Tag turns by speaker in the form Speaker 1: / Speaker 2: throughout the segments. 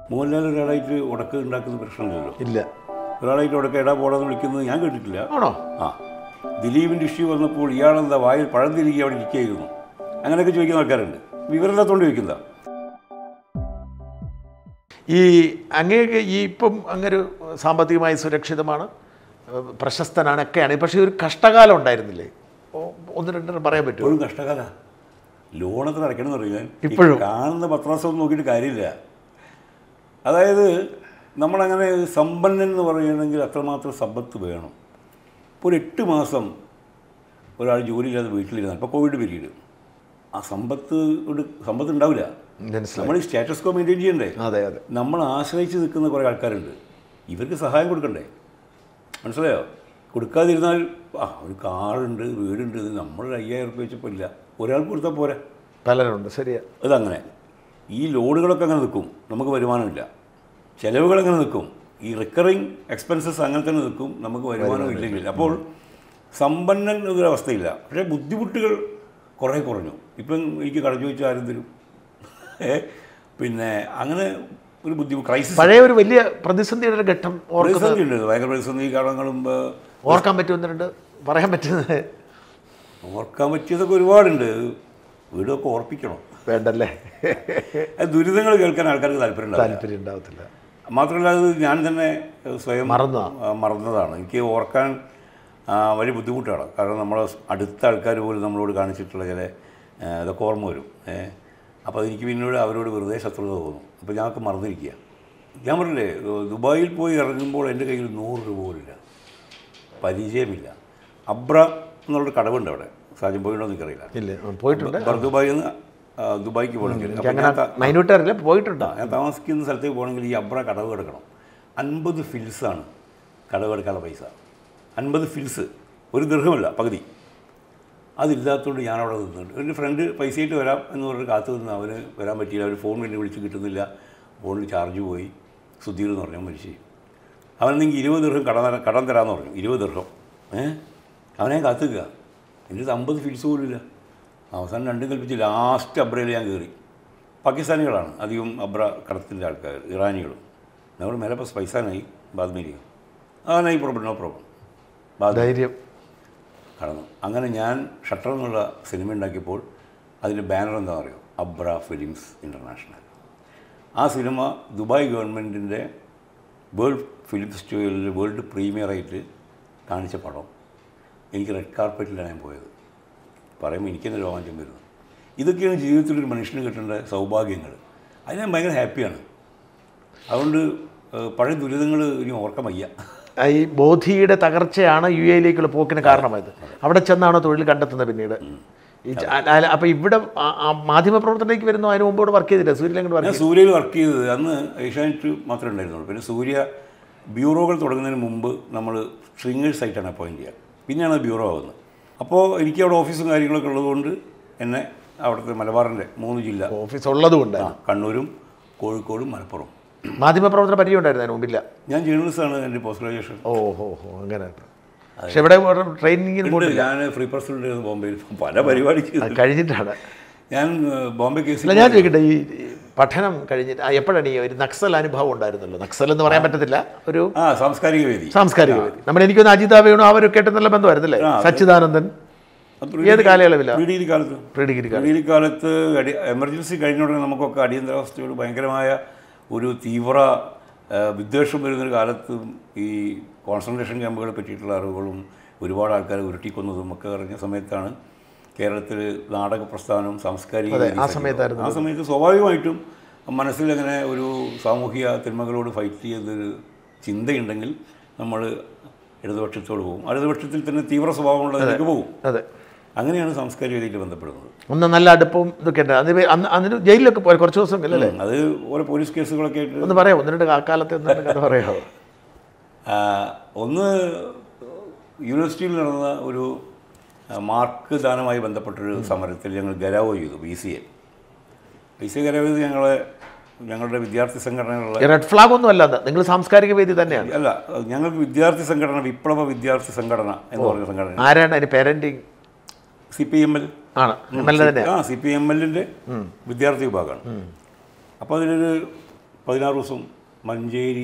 Speaker 1: മോഹൻലാൽ ഒരാളായിട്ട് ഉടക്ക് ഉണ്ടാക്കുന്ന പ്രശ്നമില്ലല്ലോ
Speaker 2: ഇല്ല
Speaker 1: ഒരാളായിട്ട് ഉടക്ക് എടാ പോടാന്ന് വിളിക്കുന്നത് ഞാൻ കേട്ടിട്ടില്ല
Speaker 2: ആണോ
Speaker 1: ആ ദിലീപിൻ്റെ ഇഷ്യൂ വന്നപ്പോൾ ഇയാളെന്താ വായിൽ പഴം തിരികെ അവിടെ ഇരിക്കുകയായിരുന്നു അങ്ങനെയൊക്കെ ചോദിക്കുന്ന ആൾക്കാരുണ്ട് വിവരമില്ലാത്തതുകൊണ്ട് ചോദിക്കുന്നതാ
Speaker 2: ഈ അങ്ങേക്ക് ഈ ഇപ്പം അങ്ങൊരു സാമ്പത്തികമായി സുരക്ഷിതമാണ് ഏഹ് പ്രശസ്തനാണ് ഒക്കെയാണ് പക്ഷേ ഒരു കഷ്ടകാലം ഉണ്ടായിരുന്നില്ലേ ഓ- ഒന്ന് രണ്ടെണ്ണം പറയാൻ പറ്റുമോ
Speaker 1: ഇപ്പോഴും കഷ്ടകാല ലോൺ എത്ര അടയ്ക്കണം എന്ന് അറിയാൻ
Speaker 2: ഇപ്പോഴും?
Speaker 1: കാണുന്ന പത്രാസം നോക്കിയിട്ട് കാര്യമില്ല അതായത് നമ്മളങ്ങനെ സമ്പന്നൻ എന്ന് പറയണമെങ്കിൽ അത്രമാത്രം സമ്പത്ത് വേണം ഇപ്പോൾ ഒരു എട്ട് മാസം ഒരാൾ ജോലിയില്ലാതെ വീട്ടിലിരുന്നാൽ ഇപ്പോൾ കോവിഡ് പീരീഡ് ആ സമ്പത്ത് കൊണ്ട് സമ്പത്ത് ഉണ്ടാവില്ല
Speaker 2: മനസ്സിലായി
Speaker 1: നമ്മൾ ഈ സ്റ്റാറ്റസ് കോ മെയിൻറ്റെയിൻ ചെയ്യണ്ടേ
Speaker 2: അതെ അതെ
Speaker 1: നമ്മൾ ആശ്രയിച്ച് നിൽക്കുന്ന കുറേ ആൾക്കാരുണ്ട് ഇവർക്ക് സഹായം കൊടുക്കണ്ടേ മനസ്സിലായോ കൊടുക്കാതിരുന്നാൽ ആ ഒരു കാറുണ്ട് വീടുണ്ട് ഇത് നമ്മളൊരു അയ്യായിരം റുപ്യ വെച്ചപ്പോൾ ഇല്ല ഒരാൾക്ക് കൊടുത്താൽ പോരാ
Speaker 2: പലരുണ്ട് ശരിയാ
Speaker 1: അതങ്ങനെ ഈ ലോഡുകളൊക്കെ അങ്ങനെ നിൽക്കും നമുക്ക് വരുമാനമില്ല ചിലവുകൾ അങ്ങനെ നിൽക്കും ഈ റിക്കറിങ് എക്സ്പെൻസസ് അങ്ങനെ തന്നെ നിൽക്കും നമുക്ക് വരുമാനം ഇല്ലെങ്കിൽ അപ്പോൾ സമ്പന്നൻ എന്നൊരവസ്ഥയില്ല പക്ഷേ ബുദ്ധിമുട്ടുകൾ കുറേ കുറഞ്ഞു ഇപ്പം എനിക്ക് കടം ചോദിച്ചാൽ ആരും തരും ഏ പിന്നെ അങ്ങനെ ഒരു ബുദ്ധിമുട്ട് ക്രൈസിസ്
Speaker 2: പഴയ ഒരു വലിയ പ്രതിസന്ധിയുടെ ഒരു ഘട്ടം ഓർക്കുന്ന
Speaker 1: പ്രതിസന്ധി ഉണ്ട് ഭയങ്കര പ്രതിസന്ധി കടങ്ങളും ഏഹ്,
Speaker 2: ഓർക്കാൻ പറ്റുമെന്നുണ്ട് പറയാൻ പറ്റുന്നത്
Speaker 1: ഓർക്കാൻ പറ്റിയതൊക്കെ ഒരുപാടുണ്ട് വീടൊക്കെ ഓർപ്പിക്കണം
Speaker 2: വേണ്ടല്ലേ
Speaker 1: അത് ദുരിതങ്ങൾ കേൾക്കാൻ ആൾക്കാർക്ക് താല്പര്യം ഉണ്ടാവില്ല
Speaker 2: താല്പര്യം ഉണ്ടാവത്തില്ല
Speaker 1: മാത്രമല്ല അത് ഞാൻ തന്നെ സ്വയം
Speaker 2: മറന്നതാ.
Speaker 1: ആ, മറന്നതാണ് എനിക്ക് ഓർക്കാൻ ആ, വലിയ ബുദ്ധിമുട്ടാണ് കാരണം നമ്മൾ അടുത്ത ആൾക്കാർ പോലും നമ്മളോട് കാണിച്ചിട്ടുള്ള ചില ആ, ഇതൊക്കെ ഓർമ്മ വരും ഏ അപ്പോൾ അതെനിക്ക് പിന്നീട് അവരോട് വെറുതെ ശത്രുത തോന്നും അപ്പോൾ ഞങ്ങൾക്ക് മറന്നിരിക്കുക ഞാൻ പറഞ്ഞില്ലേ ദുബായിൽ പോയി ഇറങ്ങുമ്പോൾ എൻ്റെ കയ്യിൽ നൂറ് രൂപ പോലില്ല പരിചയമില്ല അബ്ര എന്നുള്ളൊരു കടവുണ്ട് അവിടെ സാജൻ പോയിട്ടോ എനിക്കറിയില്ല
Speaker 2: ഇല്ല ആ, പോയിട്ടുണ്ട്
Speaker 1: ബർ ദുബായിൽ നിന്ന് ആ, ദുബായിക്ക് പോകണമെങ്കിൽ അപ്പോൾ
Speaker 2: അങ്ങനെ
Speaker 1: ഞാൻ ത-
Speaker 2: മൈനൂട്ടറില്ല പോയിട്ടുണ്ടോ
Speaker 1: ഞാൻ താമസിക്കുന്ന സ്ഥലത്തേക്ക് പോകണമെങ്കിൽ ഈ അബ്ര കടവ് കിടക്കണം അൻപത് ഫിൽസാണ് കടവ് കിടക്കാനുള്ള പൈസ അൻപത് ഫിൽസ് ഒരു ദീർഘമല്ല പകുതി അതില്ലാത്തതുകൊണ്ട് ഞാനവിടെ നിന്നുണ്ട് എൻ്റെ ഫ്രണ്ട് പൈസയായിട്ട് വരാം എന്ന് പറഞ്ഞ് കാത്തു നിന്ന് അവന് വരാൻ പറ്റിയില്ല അവർ ഫോൺ വേണ്ടി വിളിച്ച് കിട്ടുന്നില്ല ഫോണിൽ ചാർജ് പോയി സുധീർ എന്ന് പറഞ്ഞു മനുഷ്യ അവനെങ്കിൽ ഇരുപത് ദീർഘം കടം തരാ കടം തരാമെന്ന് പറഞ്ഞു ഇരുപത് ദീർഘം ഏ അവനെ കാത്തു നിൽക്കുക എൻ്റെ അടുത്ത് അമ്പത് ഫിൽസ് പോലും ഇല്ല അവസാനം രണ്ടും കൽപ്പിച്ച് ലാസ്റ്റ് അബ്രയിൽ ഞാൻ കയറി പാകിസ്ഥാനികളാണ് അധികം അബ്ര കടത്തിൻ്റെ ആൾക്കാർ ഇറാനികളും നമ്മൾ മേലെ ഇപ്പോൾ പൈസാനായി ബാദ്മീരിയും ആ നൈ പ്രോബ്ലം നോ പ്രോബ്ലം ബാദ്
Speaker 2: ധൈര്യം
Speaker 1: കടന്നു അങ്ങനെ ഞാൻ ഷട്ടർ എന്നുള്ള സിനിമ ഉണ്ടാക്കിയപ്പോൾ അതിൻ്റെ ബാനർ എന്താ പറയുക അബ്ര ഫിലിംസ് ഇൻ്റർനാഷണൽ ആ സിനിമ ദുബായ് ഗവൺമെൻറ്റിൻ്റെ വേൾഡ് ഫിലിം ഫെസ്റ്റിവലിൽ വേൾഡ് പ്രീമിയറായിട്ട് കാണിച്ച പടം എനിക്ക് റെഡ് കാർപ്പറ്റിലാണ് ഞാൻ പോയത് പറയുമ്പോൾ എനിക്ക് തന്നെ രോമാഞ്ചം വരുന്നു ഇതൊക്കെയാണ് ജീവിതത്തിൽ ഒരു മനുഷ്യന് കിട്ടേണ്ട സൗഭാഗ്യങ്ങൾ അത് ഞാൻ ഭയങ്കര ഹാപ്പിയാണ് അതുകൊണ്ട് ഏഹ്, പഴയ ദുരിതങ്ങൾ ഇനി ഓർക്കാൻ വയ്യ
Speaker 2: ആ, ഈ ബോധിയുടെ തകർച്ചയാണ് യു എയിലേക്കുള്ള പോക്കിന് കാരണമായത് അവിടെ ചെന്നാണ് തൊഴിൽ കണ്ടെത്തുന്നത് പിന്നീട് ഈ ച- അ- അ- അപ്പൊ ഇവിടെ ആ- ആ മാധ്യമപ്രവർത്തനത്തിലേക്ക് വരുന്നു അതിന് മുമ്പ് ഇവിടെ വർക്ക് ചെയ്തില്ല സൂര്യലങ്കട് വർക്ക്
Speaker 1: ഞാൻ സൂര്യയിൽ വർക്ക് ചെയ്തത് അന്ന് ഏഷ്യാനെറ്റ് മാത്രമേ ഉണ്ടായിരുന്നുള്ളൂ പിന്നെ സൂര്യ ബ്യൂറോകൾ തുടങ്ങുന്നതിന് മുമ്പ് നമ്മൾ സ്ട്രിങ്ങേഴ്സ് ആയിട്ടാണ് അപ്പോയിൻറ്റ് ചെയ്യുക പിന്നെയാണ് അത് ബ്യൂറോ ആവുന്നത് അപ്പോൾ എനിക്ക് അവിടെ ഓഫീസും കാര്യങ്ങളൊക്കെ ഉള്ളതുകൊണ്ട് എന്നെ അവിടുത്തെ മലബാറിൻ്റെ മൂന്ന് ജില്ല
Speaker 2: ഓഫീസ് ഉള്ളതുകൊണ്ട്
Speaker 1: ആ, കണ്ണൂരും കോഴിക്കോടും മലപ്പുറം
Speaker 2: മാധ്യമപ്രവർത്തന പരിചയം ഉണ്ടായിരുന്നു അതിന് മുമ്പില്ല
Speaker 1: ഞാൻ ജേർണലിസ്റ്റാണ് എൻ്റെ പോസ്റ്റ് ഗ്രാജുവേഷൻ
Speaker 2: ഓ ഹോ ഹോ അങ്ങനെ പക്ഷെ ഇവിടെ ട്രെയിനിങ്ങിന്
Speaker 1: ഉണ്ട് ഞാൻ ഫ്രീ പ്രസിഡന്റ് ബോംബെയിൽ പല പരിപാടി ചെയ്തു
Speaker 2: കഴിഞ്ഞിട്ടാണ്
Speaker 1: ഞാൻ ഏഹ്, ബോംബെ കേസിൽ
Speaker 2: അല്ല ഞാൻ ചോദിക്കട്ടെ ഈ ഈ പഠനം കഴിഞ്ഞിട്ട് ആ, എപ്പോഴാണ് ഈ ഒരു നക്സൽ അനുഭവം ഉണ്ടായിരുന്നല്ലോ നക്സൽ എന്ന് പറയാൻ പറ്റത്തില്ല ഒരു
Speaker 1: ആ സാംസ്കാരിക വേദി
Speaker 2: സാംസ്കാരിക വേദി നമ്മൾ എനിക്കൊന്ന് അജിത വേണു അവരൊക്കെ ആയിട്ട് നല്ല ബന്ധമായിരുന്നല്ലേ
Speaker 1: ആ,
Speaker 2: സച്ചിദാനന്ദൻ
Speaker 1: അത്
Speaker 2: ഏത് കാലയളവിലാണ്
Speaker 1: പ്രീ ഡിഗ്രി കാലത്ത്
Speaker 2: പ്രീ ഡിഗ്രി കാലം
Speaker 1: പ്രീ ഡിഗ്രി കാലത്ത് അടി എമർജൻസി കഴിഞ്ഞ ഉടനെ നമുക്കൊക്കെ അടിയന്തരാവസ്ഥയോട് ഭയങ്കരമായ ഒരു തീവ്ര ആ, വിദ്വേഷം വരുന്നൊരു കാലത്ത് ഈ കോൺസെൻട്രേഷൻ ക്യാമ്പുകളെ പറ്റിയിട്ടുള്ള അറിവുകളും ഒരുപാട് ആൾക്കാരെ ഉരുട്ടിക്കൊന്നതും ഒക്കെ അറിഞ്ഞ സമയത്താണ് കേരളത്തിൽ നാടക പ്രസ്ഥാനം സാംസ്കാരിക
Speaker 2: അതെ,
Speaker 1: വേദി
Speaker 2: ആ
Speaker 1: സജീവം.
Speaker 2: സമയത്തായിരുന്നു
Speaker 1: ആ സമയത്ത് സ്വാഭാവികമായിട്ടും മനസ്സിൽ അങ്ങനെ ഒരു സാമൂഹിക തിന്മകളോട് ഫൈറ്റ് ചെയ്തൊരു ചിന്തയുണ്ടെങ്കിൽ നമ്മൾ ഇടതുപക്ഷത്തോട് പോകും ഇടതുപക്ഷത്തിൽ തന്നെ തീവ്ര സ്വഭാവമുള്ളതിലേക്ക് പോകും
Speaker 2: അതെ
Speaker 1: അങ്ങനെയാണ് സാംസ്കാരിക വേദിയിൽ ബന്ധപ്പെടുന്നത്
Speaker 2: ഒന്ന് നല്ല അടുപ്പവും ഇതൊക്കെ ഉണ്ട് അതിന് അന്ന് അതിന് ജയിലിലൊക്കെ പോയി കുറച്ച് ദിവസം അല്ലേ
Speaker 1: അത് ഓരോ പോലീസ് കേസുകളൊക്കെ ആയിട്ട്
Speaker 2: ഒന്ന് പറയാമോ ഒന്ന് രണ്ട് ആ കാലത്തെ ഒന്ന് രണ്ട് കഥ പറയാമോ
Speaker 1: ആ, ഒന്ന് യൂണിവേഴ്സിറ്റിയിൽ നടന്ന ഒരു ആ, മാർക്ക് ദാനമായി ബന്ധപ്പെട്ടൊരു സമരത്തിൽ ഞങ്ങൾ ഗരാവോ ചെയ്തു B C A B C A gherao ചെയ്ത് ഞങ്ങളെ ഞങ്ങളുടെ വിദ്യാർത്ഥി സംഘടനകളുടെ
Speaker 2: റെഡ് ഫ്ലാഗ് ഒന്നും അല്ല അത് നിങ്ങൾ സാംസ്കാരിക വേദി തന്നെയാണ്
Speaker 1: അല്ല ഞങ്ങൾക്ക് വിദ്യാർത്ഥി സംഘടന വിപ്ലവ വിദ്യാർത്ഥി സംഘടന എന്ന് പറഞ്ഞ സംഘടന
Speaker 2: ആരാണ് അതിന് parenting
Speaker 1: C P M L
Speaker 2: ആണ് എം എൽ എ തന്നെ
Speaker 1: ആ സി പി എം എല്ലിൻ്റെ വിദ്യാർത്ഥി വിഭാഗമാണ് അപ്പോൾ അതിലൊരു പതിനാറ് ദിവസം മഞ്ചേരി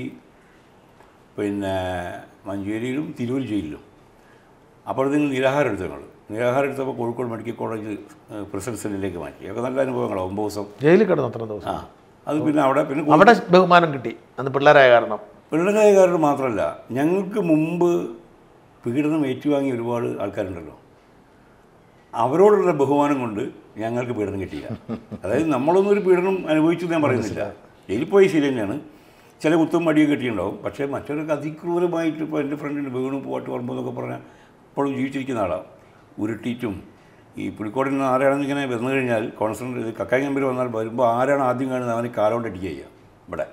Speaker 1: പിന്നെ മഞ്ചേരിയിലും തിരൂർ ജയിലിലും അപ്പോഴത്തേക്കും നിരാഹാരം എടുത്തു ഞങ്ങൾ നിരാഹാരം എടുത്തപ്പോൾ കോഴിക്കോട് മെഡിക്കൽ കോളേജ് പ്രസിഡന്റ് സെല്ലിലേക്ക് മാറ്റി അതൊക്കെ നല്ല അനുഭവങ്ങളാണ് ഒമ്പത് ദിവസം
Speaker 2: ജയിലിൽ കിടന്നു അത്ര ദിവസം
Speaker 1: ആ അത് പിന്നെ അവിടെ പിന്നെ
Speaker 2: അവിടെ ബഹുമാനം കിട്ടി അന്ന് പിള്ളേരായ കാരണം
Speaker 1: പിള്ളേരായകാരുടെ മാത്രമല്ല ഞങ്ങൾക്ക് മുമ്പ് പീഡനം ഏറ്റുവാങ്ങിയ ഒരുപാട് ആൾക്കാരുണ്ടല്ലോ അവരോടുള്ള ബഹുമാനം കൊണ്ട് ഞങ്ങൾക്ക് പീഡനം കിട്ടിയില്ല അതായത് നമ്മളൊന്നും ഒരു പീഡനം അനുഭവിച്ചു ഞാൻ പറയുന്നില്ല ജയിലിൽ പോയി ശരി തന്നെയാണ് ചില കുത്തും മടിയൊക്കെ കിട്ടിയിട്ടുണ്ടാവും പക്ഷേ മറ്റൊരു അതിക്രൂരമായിട്ട് ഇപ്പോൾ എൻ്റെ ഫ്രണ്ടിന് വീണു പോട്ട് പറമ്പ് എന്നൊക്കെ പറഞ്ഞാൽ ഇപ്പോഴും ജീവിച്ചിരിക്കുന്ന ആളാണ് ഉരുട്ടിയിട്ടും ഈ പുലിക്കോടിൽ നിന്ന് ആരാണെന്ന് ഇങ്ങനെ വന്നു കഴിഞ്ഞാൽ കോൺസെൻട്രേറ്റ് ചെയ്ത് കക്കായി നമ്പർ വന്നാൽ വരുമ്പോൾ ആരാണ് ആദ്യം കാണുന്നത് അവന് കാലോണ്ട് അടിക്കുക ചെയ്യുക ഇവിടെ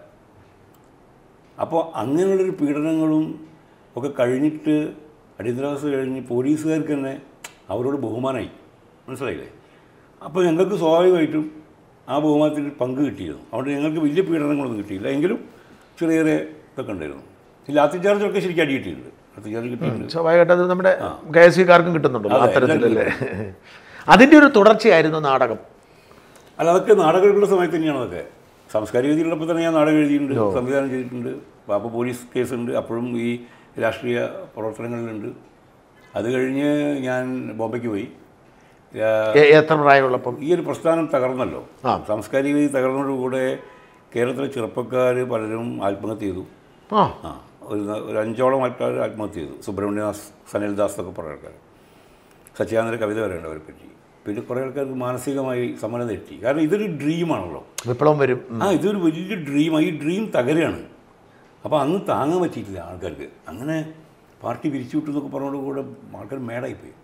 Speaker 1: അപ്പോൾ അങ്ങനെയുള്ളൊരു പീഡനങ്ങളും ഒക്കെ കഴിഞ്ഞിട്ട് അടിയന്തരാവസ്ഥ കഴിഞ്ഞ് പോലീസുകാർക്ക് തന്നെ അവരോട് ബഹുമാനമായി മനസ്സിലായില്ലേ അപ്പോൾ ഞങ്ങൾക്ക് സ്വാഭാവികമായിട്ടും ആ ബഹുമാനത്തിൽ പങ്ക് കിട്ടിയിരുന്നു അതുകൊണ്ട് ഞങ്ങൾക്ക് വലിയ പീഡനങ്ങളൊന്നും കിട്ടിയില്ല എങ്കിലും ചെറിയ ചെറിയ ഇതൊക്കെ ഉണ്ടായിരുന്നു ഈ ലാത്തി ചാർജൊക്കെ ശരിക്കും അടി കിട്ടിയിട്ടുണ്ട് ലാത്തി ചാർജ് കിട്ടിയിട്ടുണ്ട്
Speaker 2: സ്വാഭാവികമായിട്ട് അത് നമ്മുടെ കെ എസ് സിക്കാർക്കും കിട്ടുന്നുണ്ടല്ലോ
Speaker 1: അതെ,
Speaker 2: അത്തരത്തിലല്ലേ അതിൻ്റെ ഒരു തുടർച്ചയായിരുന്നു നാടകം
Speaker 1: അല്ല അതൊക്കെ നാടകം എഴുതുന്ന സമയത്ത് തന്നെയാണ് അതൊക്കെ സാംസ്കാരിക വേദിയിലുള്ളപ്പോൾ തന്നെ ഞാൻ നാടകം എഴുതിയിട്ടുണ്ട് സംവിധാനം ചെയ്തിട്ടുണ്ട് അപ്പോൾ പോലീസ് കേസുണ്ട് അപ്പോഴും ഈ രാഷ്ട്രീയ പ്രവർത്തനങ്ങളിലുണ്ട് അത് കഴിഞ്ഞ് ഞാൻ ബോംബെക്ക് പോയി ആ,
Speaker 2: എ- എത്ര പ്രായമുള്ളപ്പം
Speaker 1: ഈ ഒരു പ്രസ്ഥാനം തകർന്നല്ലോ
Speaker 2: ആ.
Speaker 1: സാംസ്കാരിക വേദി തകർന്നതോടുകൂടെ കേരളത്തിലെ ചെറുപ്പക്കാർ പലരും ആത്മഹത്യ ചെയ്തു
Speaker 2: ആ
Speaker 1: ആ ഒരു ന- ഒരു അഞ്ചോളം ആൾക്കാർ ആത്മഹത്യ ചെയ്തു സുബ്രഹ്മണ്യദാസ് സനിൽദാസ് എന്നൊക്കെ പറഞ്ഞ ആൾക്കാർ സച്ചിദാനന്ദ കവിത വരേണ്ട അവരെ പറ്റി പിന്നെ കുറേ ആൾക്കാർക്ക് മാനസികമായി സമ്മതം തെറ്റി കാരണം ഇതൊരു ഡ്രീമാണല്ലോ
Speaker 2: വിപ്ലവം വരും ഉം.
Speaker 1: ആ ഇതൊരു വലിയ ഡ്രീമാണ് ഈ ഡ്രീം തകരുകയാണ് അപ്പോൾ അന്ന് താങ്ങാൻ പറ്റിയിട്ടില്ല ആൾക്കാർക്ക് അങ്ങനെ പാർട്ടി പിരിച്ചു വിട്ടു എന്നൊക്കെ പറഞ്ഞോട് കൂടെ ആൾക്കാർ മേടായിപ്പോയി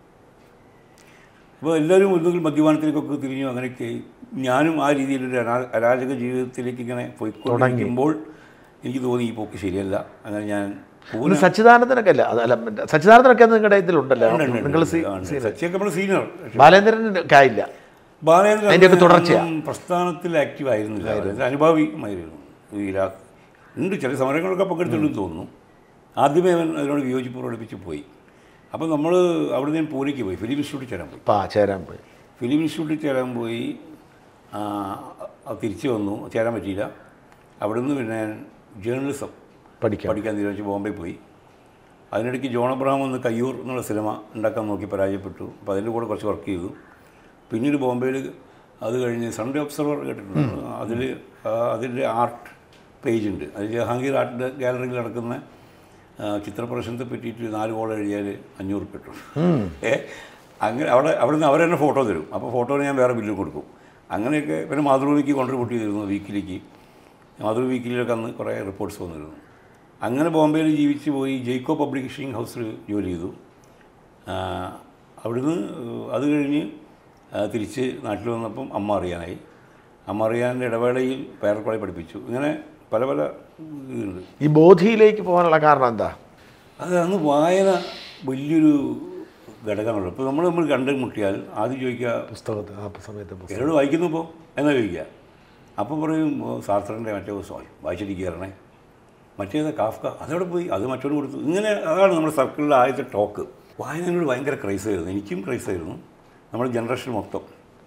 Speaker 1: അപ്പോൾ എല്ലാവരും ഒന്നുകിൽ മദ്യപാനത്തിലേക്കൊക്കെ തിരിഞ്ഞു അങ്ങനെയൊക്കെ ആയി. ഞാനും ആ രീതിയിലൊരു അനാ അരാജക ജീവിതത്തിലേക്ക് ഇങ്ങനെ പോയിക്കൊണ്ടിരിക്കുമ്പോൾ എനിക്ക് തോന്നി ഈ പോക്ക് ശരിയല്ല അങ്ങനെ ഞാൻ
Speaker 2: ഇന്ന് സച്ചിദാനന്ദനൊക്കെ അല്ല അതല്ല സച്ചിദാനന്ദനൊക്കെ നിങ്ങളുടെ ഇതിലുണ്ടല്ലോ നിങ്ങൾ
Speaker 1: സച്ചിയൊക്കെ നമ്മൾ സീനിയർ
Speaker 2: ബാലേന്ദ്രൻ ഒക്കെ ആയില്ല
Speaker 1: ബാലേന്ദ്രൻ
Speaker 2: അതിൻ്റെയൊക്കെ തുടർച്ചയാ.
Speaker 1: അന്നും പ്രസ്ഥാനത്തിൽ ആക്റ്റീവ് ആയിരുന്നില്ല അതായത് അനുഭാവിയുമായിരുന്നു ഈ രാ ഉണ്ട് ചില സമരങ്ങളൊക്കെ പങ്കെടുത്തിട്ടുണ്ടെന്ന് തോന്നുന്നു ആദ്യമേ അവൻ അതിനോട് വിയോജിപ്പ് പ്രകടിപ്പിച്ച് പോയി അപ്പോൾ നമ്മൾ അവിടെ നിന്ന് പൂനെക്ക് പോയി ഫിലിം ഇൻസ്റ്റിറ്റ്യൂട്ടിൽ ചേരാൻ പോയി
Speaker 2: പാ ചേരാൻ പോയി
Speaker 1: ഫിലിം ഇൻസ്റ്റിറ്റ്യൂട്ടിൽ ചേരാൻ പോയി ആ, അത് തിരിച്ചു വന്നു ചേരാൻ പറ്റിയില്ല അവിടെ നിന്ന് പിന്നെ ജേർണലിസം
Speaker 2: പഠിക്കാം
Speaker 1: പഠിക്കാൻ തീരുമാനിച്ച് ബോംബെ പോയി അതിനിടയ്ക്ക് ജോൺ അബ്രഹാം എന്ന് കയ്യൂർ എന്നുള്ള സിനിമ ഉണ്ടാക്കാൻ നോക്കി പരാജയപ്പെട്ടു അപ്പോൾ അതിൻ്റെ കൂടെ കുറച്ച് വർക്ക് ചെയ്തു പിന്നീട് ബോംബെയിൽ അത് കഴിഞ്ഞ് സൺഡേ ഒബ്സർവർ കേട്ടിട്ടുണ്ട് അതിൽ അതിൻ്റെ ആർട്ട് പേജ് ഉണ്ട് അത് ജഹാംഗീർ ആർട്ട് ഗാലറിയിൽ നടക്കുന്ന ആ, ചിത്രപ്രദർശനത്തെ പറ്റിയിട്ട് നാല് കോളം എഴുതിയാൽ അഞ്ഞൂറ് കിട്ടും ഏ അങ്ങനെ അവിടെ അവിടെ നിന്ന് അവർ തന്നെ ഫോട്ടോ തരും അപ്പോൾ ഫോട്ടോന് ഞാൻ വേറെ ബില്ല് കൊടുക്കും അങ്ങനെയൊക്കെ പിന്നെ മാതൃഭൂമിക്ക് കോൺട്രിബ്യൂട്ട് ചെയ്തിരുന്നു വീക്കിലിക്ക് മാതൃഭൂമി വീക്കിലൊക്കെ അന്ന് കുറേ റിപ്പോർട്ട്സ് വന്നിരുന്നു അങ്ങനെ ബോംബെയിൽ ജീവിച്ച് പോയി ജെയ്ക്കോ പബ്ലിഷിംഗ് ഹൗസിൽ ജോലി ചെയ്തു ആ, അവിടുന്ന് അത് കഴിഞ്ഞ് ആ, തിരിച്ച് നാട്ടിൽ വന്നപ്പം അമ്മ അറിയാനായി അമ്മ അറിയാൻ്റെ ഇടവേളയിൽ പേരക്കുളി പഠിപ്പിച്ചു ഇങ്ങനെ പല പല ഇതുണ്ട്
Speaker 2: ഈ ബോധിയിലേക്ക് പോകാനുള്ള കാരണം എന്താ
Speaker 1: അത് അന്ന് വായന വലിയൊരു ഘടകമാണല്ലോ ഇപ്പോൾ നമ്മൾ നമ്മൾ കണ്ട് മുട്ടിയാൽ ആദ്യം ചോദിക്കുക
Speaker 2: പുസ്തകത്തിൽ ആ സമയത്ത് പുസ്തകം.
Speaker 1: എന്നോട് വായിക്കുന്നുപ്പോൾ എന്നാ ചോദിക്കുക അപ്പോൾ പറയും "ഓ, സാർത്രൻ്റെ മറ്റേ സോറി വായിച്ചിരിക്കുകയാണേ മറ്റേത് കാഫ്ക അതവിടെ പോയി അത് മറ്റോട് കൊടുത്തു ഇങ്ങനെ അതാണ് നമ്മുടെ സർക്കിളിലെ ആദ്യത്തെ ടോക്ക് വായനയോട് ഭയങ്കര ക്രൈസായിരുന്നു എനിക്കും ക്രൈസായിരുന്നു നമ്മുടെ ജനറേഷൻ മൊത്തം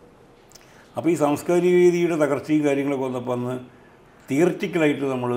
Speaker 1: അപ്പോൾ ഈ സാംസ്കാരിക വേദിയുടെ തകർച്ചയും കാര്യങ്ങളൊക്കെ വന്നപ്പോൾ അന്ന് തിയററ്റിക്കലായിട്ട് നമ്മൾ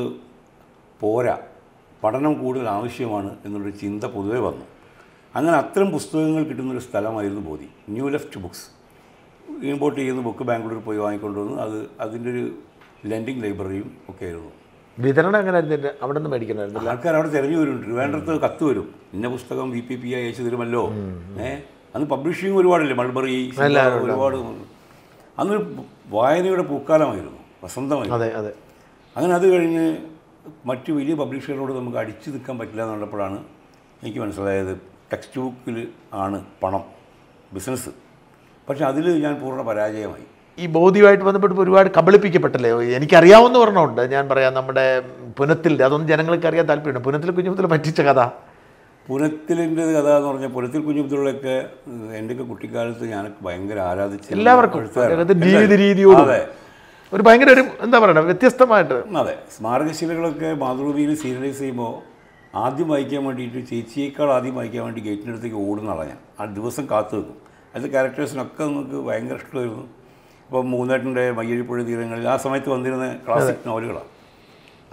Speaker 1: പോരാ പഠനം കൂടുതൽ ആവശ്യമാണ് എന്നുള്ളൊരു ചിന്ത പൊതുവേ വന്നു അങ്ങനെ അത്തരം പുസ്തകങ്ങൾ കിട്ടുന്നൊരു സ്ഥലമായിരുന്നു Bodhi new left books import ചെയ്യുന്ന ബുക്ക് ബാംഗ്ലൂരിൽ പോയി വാങ്ങിക്കൊണ്ടുവന്നു അത് അതിൻ്റെ ഒരു ലെൻഡിങ് ലൈബ്രറിയും ഒക്കെ ആയിരുന്നു
Speaker 2: വിതരണം എങ്ങനെ ആയിരുന്നു അവിടെ നിന്ന് മേടിക്കണമായിരുന്നില്ല
Speaker 1: ആൾക്കാർ അവിടെ തിരഞ്ഞു വരും വേണ്ടടുത്ത് കത്ത് വരും ഇന്ന പുസ്തകം വി പി പി ആയി അയച്ചു തരുമല്ലോ ഏ അന്ന് പബ്ലിഷിങ് ഒരുപാടില്ലേ മൾബറി ഒരുപാട് അന്നൊരു വായനയുടെ പൂക്കാലമായിരുന്നു വസന്തമായിരുന്നു
Speaker 2: അതെ അതെ
Speaker 1: അങ്ങനെ അത് കഴിഞ്ഞ് മറ്റു വലിയ പബ്ലിഷറോട് നമുക്ക് അടിച്ചു നിൽക്കാൻ പറ്റില്ല എന്നുള്ളപ്പോഴാണ് എനിക്ക് മനസ്സിലായത് ടെക്സ്റ്റ് ബുക്കിൽ ആണ് പണം ബിസിനസ് പക്ഷെ അതിൽ ഞാൻ പൂർണ്ണ പരാജയമായി
Speaker 2: ഈ ബോധ്യമായിട്ട് ബന്ധപ്പെട്ട് ഒരുപാട് കബളിപ്പിക്കപ്പെട്ടല്ലേ എനിക്കറിയാവുന്ന ഒരെണ്ണമുണ്ട് ഞാൻ പറയാം നമ്മുടെ പുനത്തിൽ അതൊന്നും ജനങ്ങൾക്ക് അറിയാൻ താല്പര്യമുണ്ട് പുനത്തിൽ കുഞ്ഞുമുതൽ പറ്റിച്ച കഥ
Speaker 1: പുനത്തിലിൻ്റെ കഥ എന്ന് പറഞ്ഞാൽ പുനത്തിൽ കുഞ്ഞുമുത്തുകളൊക്കെ എൻ്റെയൊക്കെ കുട്ടിക്കാലത്ത് ഞാൻ ഭയങ്കര ആരാധിച്ച
Speaker 2: എല്ലാവർക്കും
Speaker 1: എഴുത്തുകാരാണ്.
Speaker 2: അദ്ദേഹത്തിന്റെ ജീവിത രീതിയോടും
Speaker 1: അതെ
Speaker 2: ഒരു ഭയങ്കര ഒരു എന്താ പറയണ വ്യത്യസ്തമായിട്ട്
Speaker 1: അതെ സ്മാരകശിലകളൊക്കെ മാതൃഭൂമിയിൽ സീരിയലൈസ് ചെയ്യുമ്പോൾ ആദ്യം വായിക്കാൻ വേണ്ടിയിട്ട് ചേച്ചിയേക്കാൾ ആദ്യം വായിക്കാൻ വേണ്ടി ഗേറ്റിൻ്റെ അടുത്തേക്ക് ഓടുന്ന ആളാണ് ഞാൻ ആ ദിവസം കാത്തു വെക്കും അതിൻ്റെ ക്യാരക്ടേഴ്സിനൊക്കെ നമുക്ക് ഭയങ്കര ഇഷ്ടമായിരുന്നു അപ്പോൾ മൂന്നേട്ടൻ്റെ മയ്യഴിപ്പുഴ തീരങ്ങളിൽ ആ സമയത്ത് വന്നിരുന്ന ക്ലാസിക് നോവലുകളാണ്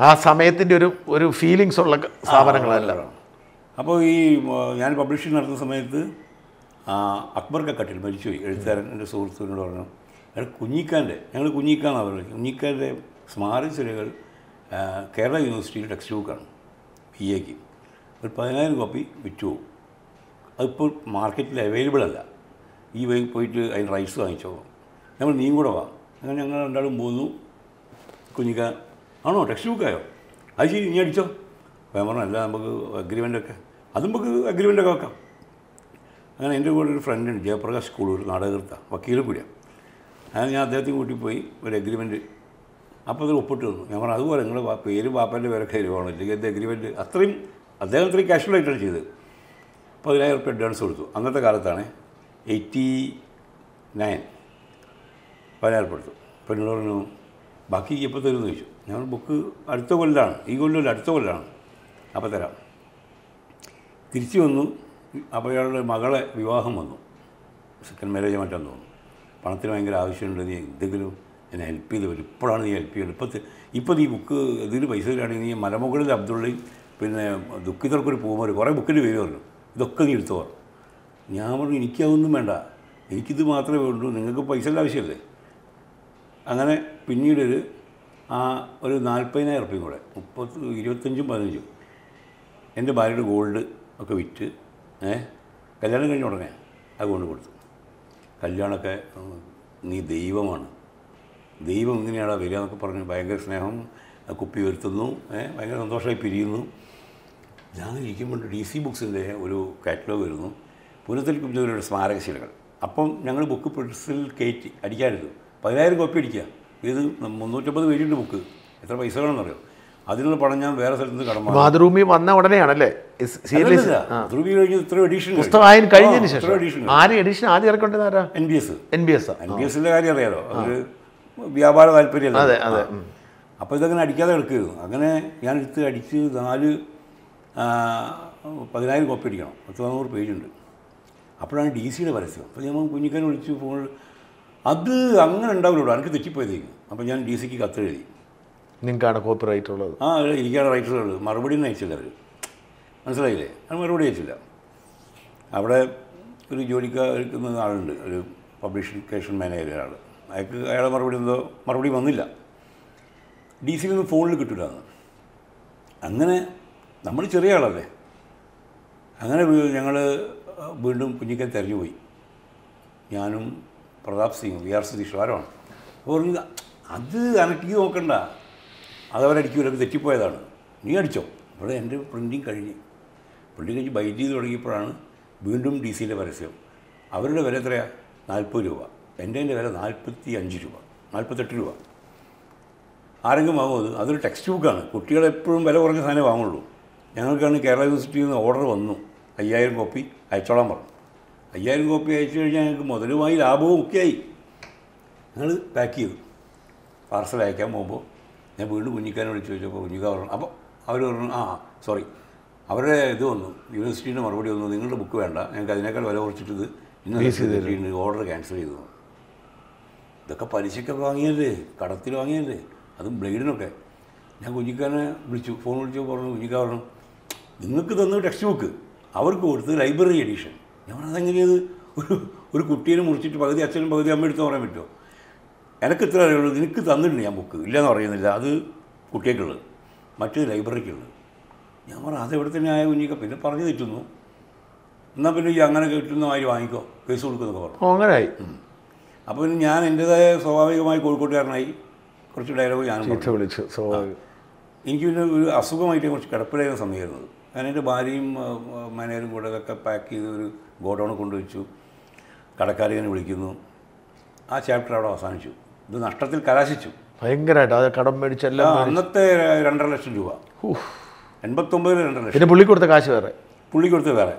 Speaker 2: ആ സമയത്തിൻ്റെ ഒരു ഒരു ഫീലിങ്സ് ഉള്ള സ്ഥാപനങ്ങളല്ല
Speaker 1: അപ്പോൾ ഈ ആ, ഞാൻ പബ്ലിഷിംഗ് നടത്തുന്ന സമയത്ത് ആ, അക്ബർ കക്കട്ടിൽ മരിച്ചുപോയി എഴുത്തുകാരൻ എൻ്റെ സുഹൃത്തുവിനോട് പറഞ്ഞു അയാൾ കുഞ്ഞിക്കാൻ്റെ ഞങ്ങൾ കുഞ്ഞിക്കാന്നാണ് പറയുന്നത് കുഞ്ഞിക്കാൻ്റെ സ്മാരകശിലകൾ ആ, കേരള യൂണിവേഴ്സിറ്റിയിൽ ടെക്സ്റ്റ് ബുക്കാണ് ബി എക്ക് ഒരു പതിനായിരം കോപ്പി വിറ്റു പോകും അതിപ്പോൾ മാർക്കറ്റിൽ അവൈലബിൾ അല്ല ഈ വഴി പോയിട്ട് അതിന് റൈറ്റ്സ് വാങ്ങിച്ചോ ഞങ്ങൾ നീയും കൂടെ വാ അങ്ങനെ ഞങ്ങൾ രണ്ടാളും പോന്നു കുഞ്ഞിക്ക ആണോ ടെക്സ്റ്റ് ബുക്കായോ അത് ശരി ഇനി അടിച്ചോ അപ്പോൾ ഞാൻ പറഞ്ഞു അല്ല നമുക്ക് അഗ്രിമെൻ്റൊക്കെ അതും നമുക്ക് അഗ്രിമെൻ്റൊക്കെ വെക്കാം അങ്ങനെ എൻ്റെ കൂടെ ഒരു ഫ്രണ്ടുണ്ട് ജയപ്രകാശ് സ്കൂളൂർ നാടകർത്ത വക്കീലും കൂടിയാണ് അങ്ങനെ ഞാൻ അദ്ദേഹത്തെ കൂട്ടി പോയി ഒരു അഗ്രിമെൻറ്റ് അപ്പോൾ അത് ഒപ്പിട്ട് തന്നു ഞാൻ പറഞ്ഞു അതുപോലെ നിങ്ങളുടെ വാ- പേര് ബാപ്പൻ്റെ പേരൊക്കെ വരുവാണ് ഇല്ലെങ്കിൽ എൻ്റെ അഗ്രിമെൻറ്റ് അത്രയും അദ്ദേഹം അത്രയും കാഷ്വലായിട്ടാണ് ചെയ്തത് പതിനായിരം റുപ്യ അഡ്വാൻസ് കൊടുത്തു അന്നത്തെ കാലത്താണ് എയ്റ്റി നയൻ പതിനായിരം റുപ്യ കൊടുത്തു അപ്പോൾ എന്നോട് പറഞ്ഞു ബാക്കി എപ്പോൾ തരുമെന്ന് ചോദിച്ചു ഞാൻ ബുക്ക് അടുത്ത കൊല്ലാണ് ഈ കൊല്ലമല്ല അടുത്ത കൊല്ലാണ് അപ്പോൾ തരാം തിരിച്ചു വന്നു അപ്പോൾ അയാളുടെ മകളെ വിവാഹം വന്നു സെക്കൻഡ് മാരേജ് മാറ്റാൻ തോന്നുന്നു പണത്തിന് ഭയങ്കര ആവശ്യമുണ്ട് നീ എന്തെങ്കിലും എന്നെ ഹെൽപ്പ് ചെയ്ത് വരും ഇപ്പോഴാണ് നീ ഹെൽപ്പ് ചെയ്യുന്നത് ഇപ്പോൾ ഇപ്പോൾ നീ ബുക്ക് ഇതിന് പൈസ തരാണെങ്കിൽ നീ മലമുകളിൽ അബ്ദുള്ളയും പിന്നെ ദുഃഖിതർക്കൊരു പൂമര് കുറേ ബുക്കിൻ്റെ പേര് പറഞ്ഞു ഇതൊക്കെ നീ എടുത്തു പറഞ്ഞു ഞാൻ പറഞ്ഞു എനിക്കതൊന്നും വേണ്ട എനിക്കിത് മാത്രമേ വേണ്ടൂ നിങ്ങൾക്ക് പൈസയുടെ ആവശ്യമല്ലേ അങ്ങനെ പിന്നീടൊരു ആ ഒരു നാൽപ്പതിനായിരം റുപ്യയും കൂടെ മുപ്പത്ത് ഇരുപത്തഞ്ചും പതിനഞ്ചും എൻ്റെ ഭാര്യയുടെ ഗോൾഡ് ഒക്കെ വിറ്റ് ഏ കല്യാണം കഴിഞ്ഞ ഉടനെ അത് കൊണ്ട് കൊടുത്തു കല്യാണമൊക്കെ ഉം, നീ ദൈവമാണ് ദൈവം ഇങ്ങനെയാണ് വരിക എന്നൊക്കെ പറഞ്ഞ് ഭയങ്കര സ്നേഹം ആ കുപ്പി വരുത്തുന്നു ഏ ഭയങ്കര സന്തോഷമായി പിരിയുന്നു ഞാൻ ഇരിക്കുമ്പോൾ ഡി സി ബുക്സിൻ്റെ ഒരു കാറ്റലോഗ് വരുന്നു പുനത്തിൽ കുഞ്ചവരുടെ സ്മാരകശിലകൾ അപ്പം ഞങ്ങൾ ബുക്ക് പ്രസിൽ കയറ്റി അടിക്കായിരുന്നു പതിനായിരം കോപ്പി അടിക്കുക ഇത് മുന്നൂറ്റമ്പത് പേജുണ്ട് ബുക്ക് എത്ര പൈസ വേണമെന്നറിയോ അതിനുള്ള പണം ഞാൻ വേറെ സ്ഥലത്ത് നിന്ന് കടം വാങ്ങി.
Speaker 2: മാതൃഭൂമി വന്ന ഉടനെയാണല്ലേ സീരിയസ്
Speaker 1: അല്ലല്ല, ധ്രുവി കഴിഞ്ഞ് ഇത്ര എഡിഷൻ
Speaker 2: പുസ്തകം ആയതിന് കഴിഞ്ഞതിന്
Speaker 1: ഇത്ര
Speaker 2: ശേഷം
Speaker 1: എഡിഷൻ
Speaker 2: ആര് എഡിഷൻ ആദ്യം ഇറക്കേണ്ടത് ആരാ
Speaker 1: N B S
Speaker 2: N B S
Speaker 1: N B എസിൻ്റെ കാര്യം അറിയാലോ അതൊരു വ്യാപാര താല്പര്യമല്ല
Speaker 2: അതെ, അതെ.
Speaker 1: അപ്പോൾ ഇതങ്ങനെ അടിക്കാതെ കിടക്കുകയായിരുന്നു അങ്ങനെ ഞാൻ എടുത്ത് അടിച്ച് നാല് ആ, പതിനായിരം കോപ്പി അടിക്കണം പത്ത് നാനൂറ് പേജുണ്ട് അപ്പോഴാണ് ഡി സിയുടെ പരസ്യം അപ്പോൾ ഞാൻ കുഞ്ഞിക്കാനെ വിളിച്ചു ഫോൺ അത് അങ്ങനെ ഉണ്ടാവില്ലല്ലോ എനിക്ക് തെറ്റിപ്പോയതേക്ക് അപ്പോൾ ഞാൻ ഡി സിക്ക് കത്തെഴുതി
Speaker 2: നിങ്ങൾക്കാണ് കോപ്പി റൈറ്റ് ഉള്ളത്
Speaker 1: ആ അതെ, എനിക്കാണ് റൈറ്ററുകൾ മറുപടി ഒന്നും അയച്ചില്ല അവർ മനസ്സിലായില്ലേ അത് മറുപടി അയച്ചില്ല അവിടെ ഒരു ജോലിക്കാരിക്കുന്ന ആളുണ്ട് ഒരു പബ്ലിക്കേഷൻ മാനേജർ ആൾ അയാൾക്ക് അയാളെ മറുപടി എന്തോ മറുപടി വന്നില്ല ഡി സിയിൽ നിന്ന് ഫോണിൽ കിട്ടില്ല എന്ന് അങ്ങനെ നമ്മൾ ചെറിയ ആളല്ലേ അങ്ങനെ ഞങ്ങൾ വീണ്ടും കുഞ്ഞിക്കൽ തെരഞ്ഞു പോയി ഞാനും പ്രതാപ് സിംഗ് വി ആർ സതീഷ് ആരുമാണ് അപ്പോൾ പറഞ്ഞു അത് അനക്കി നോക്കണ്ട അതവരടിക്കൂല തെറ്റിപ്പോയതാണ് നീ അടിച്ചോ ഇവിടെ എൻ്റെ പ്രിൻറ്റിങ് കഴിഞ്ഞ് പ്രിൻറ്റിങ് കഴിഞ്ഞ് ബൈറ്റ് ചെയ്ത് തുടങ്ങിയപ്പോഴാണ് വീണ്ടും ഡി സിയിലെ പരസ്യം അവരുടെ വില എത്രയാണ് നാൽപ്പത് രൂപ എൻ്റെ എൻ്റെ വില നാൽപ്പത്തി അഞ്ച് രൂപ നാൽപ്പത്തെട്ട് രൂപ ആരെങ്കിലും വാങ്ങുമോ അത് അതൊരു ടെക്സ്റ്റ് ബുക്കാണ് കുട്ടികൾ എപ്പോഴും വില കുറഞ്ഞ സാധനം വാങ്ങുള്ളൂ ഞങ്ങൾക്കാണ് കേരള യൂണിവേഴ്സിറ്റിയിൽ നിന്ന് ഓർഡർ വന്നു അയ്യായിരം കോപ്പി അയച്ചോളാൻ പറഞ്ഞു അയ്യായിരം കോപ്പി അയച്ചു കഴിഞ്ഞാൽ ഞങ്ങൾക്ക് മുതലുമായി ലാഭവും ഒക്കെ ആയി ഞങ്ങൾ പാക്ക് ചെയ്തു പാർസൽ അയക്കാൻ പോകുമ്പോൾ ഞാൻ വീണ്ടും കുഞ്ഞിക്കാനെ വിളിച്ച് ചോദിച്ചപ്പോൾ കുഞ്ഞിക്ക പറഞ്ഞു അപ്പോൾ അവർ പറഞ്ഞു ആ സോറി അവരുടെ ഇത് വന്നു യൂണിവേഴ്സിറ്റീൻ്റെ മറുപടി വന്നു നിങ്ങളുടെ ബുക്ക് വേണ്ട ഞങ്ങൾക്ക് അതിനേക്കാൾ വില കുറച്ചിട്ട് ഇത് ഇന്ന് ഓർഡർ ക്യാൻസൽ ചെയ്തു ഇതൊക്കെ പലിശക്കൊക്കെ വാങ്ങിയല്ലേ കടത്തിൽ വാങ്ങിയല്ലേ അതും ബ്ലേഡിനൊക്കെ ഞാൻ കുഞ്ഞിക്കാരനെ വിളിച്ചു ഫോൺ വിളിച്ചു പറഞ്ഞു കുഞ്ഞിക്ക പറഞ്ഞു നിങ്ങൾക്ക് തന്ന ടെക്സ്റ്റ് ബുക്ക് അവർക്ക് കൊടുത്ത് ലൈബ്രറി എഡീഷൻ ഞാൻ പറഞ്ഞു അതെങ്ങനെയത് ഒരു ഒരു കുട്ടീനെ മുറിച്ചിട്ട് പകുതി അച്ഛനും പകുതി അമ്മ എടുത്ത് പറയാൻ പറ്റുമോ എനിക്ക് ഇത്ര അറിയുള്ളൂ നിനക്ക് തന്നിട്ടുണ്ട് ഞാൻ ബുക്ക് ഇല്ലയെന്ന് പറയുന്നില്ല അത് കുട്ടിയേക്കുള്ളത് മറ്റേത് ലൈബ്രറിക്കുള്ളത് ഞാൻ പറഞ്ഞു അത് എവിടെ തന്നെ ആയ കുഞ്ഞിക്ക പിന്നെ പറഞ്ഞു തെറ്റുന്നു എന്നാൽ പിന്നെ ഈ അങ്ങനെ കിട്ടുന്ന മാതിരി വാങ്ങിക്കോ കേസ് കൊടുക്കുന്നൊക്കെ പറഞ്ഞു
Speaker 2: ഓ അങ്ങനായി
Speaker 1: അപ്പോൾ പിന്നെ ഞാൻ എൻ്റേതായ സ്വാഭാവികമായി കോഴിക്കോട്ടുകാരനായി കുറച്ച് ഡയലോഗ് ഞാനും പറഞ്ഞു.
Speaker 2: ചീത്ത വിളിച്ചു സ്വാഭാവികം
Speaker 1: എനിക്ക് പിന്നെ ഒരു അസുഖമായിട്ട് കുറച്ച് കിടപ്പിലായിരുന്ന സമയമായിരുന്നത് ഞാൻ എൻ്റെ ഭാര്യയും ആ, ആ, മാനേജരും കൂടെ അതൊക്കെ പാക്ക് ചെയ്ത് ഒരു ഗോഡൗണിൽ കൊണ്ടുവച്ചു കടക്കാരിങ്ങനെ വിളിക്കുന്നു ആ ചാപ്റ്റർ അവിടെ അവസാനിച്ചു ഇത് നഷ്ടത്തിൽ കലാശിച്ചു
Speaker 2: ഭയങ്കരമായിട്ട് അത് കടം
Speaker 1: ആ,
Speaker 2: മേടിച്ചെല്ലാം
Speaker 1: അന്നത്തെ രണ്ടര ലക്ഷം രൂപ എൺപത്തൊമ്പതിൽ രണ്ടര ലക്ഷം
Speaker 2: പിന്നെ പുള്ളി കൊടുത്ത കാശ് വേറെ
Speaker 1: പുള്ളി കൊടുത്ത് വേറെ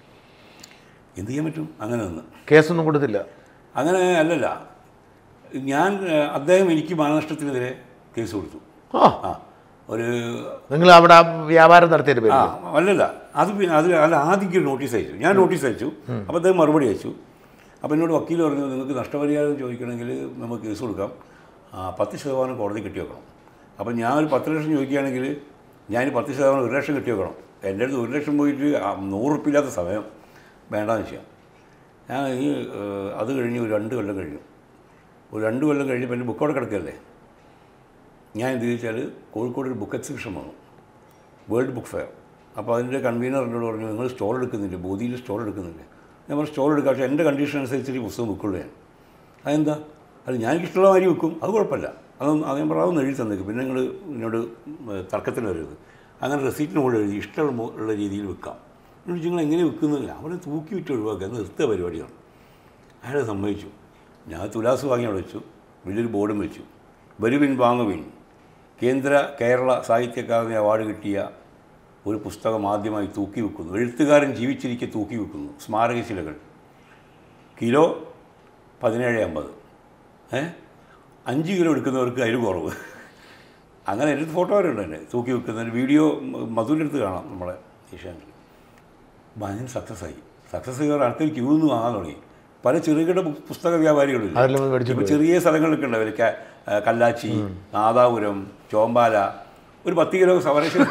Speaker 1: എന്ത് ചെയ്യാൻ പറ്റും അങ്ങനെ നിന്ന്
Speaker 2: കേസൊന്നും കൊടുത്തില്ല
Speaker 1: അങ്ങനെ അല്ലല്ല ഞാൻ ആ, അദ്ദേഹം എനിക്ക് മാനനഷ്ടത്തിനെതിരെ കേസ് കൊടുത്തു
Speaker 2: ആ
Speaker 1: ആ ഒരു
Speaker 2: നിങ്ങൾ അവിടെ ആ വ്യാപാരം നടത്തിയിട്ട്
Speaker 1: ആ
Speaker 2: പേര്
Speaker 1: അല്ലല്ല അത് പിന്നെ അത് അല്ല ആദ്യം ഒരു നോട്ടീസ് അയച്ചു ഞാൻ നോട്ടീസ് അയച്ചു അപ്പോൾ അദ്ദേഹം മറുപടി അയച്ചു അപ്പോൾ എന്നോട് വക്കീൽ പറഞ്ഞു നിങ്ങൾക്ക് നഷ്ടപരിഹാരം ചോദിക്കണമെങ്കിൽ നമുക്ക് കേസ് കൊടുക്കാം ആ, പത്ത് ശതമാനം കോടതി കെട്ടി വെക്കണം അപ്പം ഞാൻ ഒരു പത്ത് ലക്ഷം ചോദിക്കുകയാണെങ്കിൽ ഞാൻ പത്ത് ശതമാനം ഒരു ലക്ഷം കിട്ടി വെക്കണം എൻ്റെ അടുത്ത് ഒരു ലക്ഷം പോയിട്ട് ആ നൂറുപ്പില്ലാത്ത സമയം വേണ്ടാന്ന് വെച്ചാൽ ഞാൻ ഈ ഏഹ്, അത് കഴിഞ്ഞ് ഒരു രണ്ട് കൊല്ലം കഴിഞ്ഞു ഒരു രണ്ട് കൊല്ലം കഴിഞ്ഞപ്പോൾ എൻ്റെ ബുക്ക് അവിടെ കിടക്കല്ലേ ഞാൻ എന്ത് ചോദിച്ചാൽ കോഴിക്കോട് ഒരു ബുക്ക് എക്സിബിഷൻ വന്നു വേൾഡ് ബുക്ക് ഫെയർ അപ്പോൾ അതിൻ്റെ കൺവീനർ എന്നോട് പറഞ്ഞു നിങ്ങൾ സ്റ്റോൾ എടുക്കുന്നില്ല ബോധിയിൽ സ്റ്റോൾ എടുക്കുന്നില്ല ഞാൻ പറഞ്ഞു സ്റ്റോൾ എടുക്കാം പക്ഷേ എൻ്റെ കണ്ടീഷൻ അനുസരിച്ച് ഈ പുസ്തകം ബുക്കുള്ളൂ ഞാൻ അതെന്താ അത് ഞാൻ എനിക്കിഷ്ടമുള്ള മാതിരി വെക്കും അത് കുഴപ്പമില്ല അതൊന്നും അത് ഞാൻ പറഞ്ഞു അതൊന്നും എഴുതി തന്നേക്കും പിന്നെ നിങ്ങൾ എന്നോട് തർക്കത്തിന് വരരുത് അങ്ങനെ റെസീറ്റിന് മുകളിൽ എഴുതി ഇഷ്ടമുള്ള ഉള്ള രീതിയിൽ വെക്കാം എന്നോട് നിങ്ങൾ എങ്ങനെ വെക്കുന്നില്ല അവരെ തൂക്കി വിറ്റ് ഒഴിവാക്കുക അത് നിർത്തിയ പരിപാടിയാണ് അയാൾ സമ്മതിച്ചു ഞാൻ തുലാസ് വാങ്ങി അവിടെ വെച്ചു വലിയൊരു ബോർഡും വെച്ചു വരുവിൻ വാങ്ങുവിൻ കേന്ദ്ര കേരള സാഹിത്യ അക്കാദമി അവാർഡ് കിട്ടിയ ഒരു പുസ്തകം ആദ്യമായി തൂക്കി വെക്കുന്നു എഴുത്തുകാരൻ ജീവിച്ചിരിക്കെ തൂക്കി വെക്കുന്നു സ്മാരകശിലകൾ കിലോ പതിനേഴ് അമ്പത് ഏ അഞ്ച് കിലോ എടുക്കുന്നവർക്ക് അതിൽ കുറവ് അങ്ങനെ എൻ്റെ ഫോട്ടോ വരെ ഉണ്ട് എൻ്റെ തൂക്കി വെക്കുന്ന വീഡിയോ മധുവിൻ്റെ അടുത്ത് കാണാം നമ്മളെ ഏഷ്യാനെറ്റിൽ ഭയങ്കര സക്സസ് ആയി സക്സസ് ആയി ആൾക്കാർ ക്യൂ നിന്ന് വാങ്ങാൻ തുടങ്ങി പല ചെറുകിട പു- പുസ്തക വ്യാപാരികളില്ല
Speaker 2: അതെല്ലാം പോയി മേടിച്ചു
Speaker 1: ഇപ്പോൾ ചെറിയ സ്ഥലങ്ങളൊക്കെ ഉണ്ട് അവർക്ക് കല്ലാച്ചി നാദാപുരം ചോമ്പാല ഒരു പത്ത് കിലോ സവറേഷൻ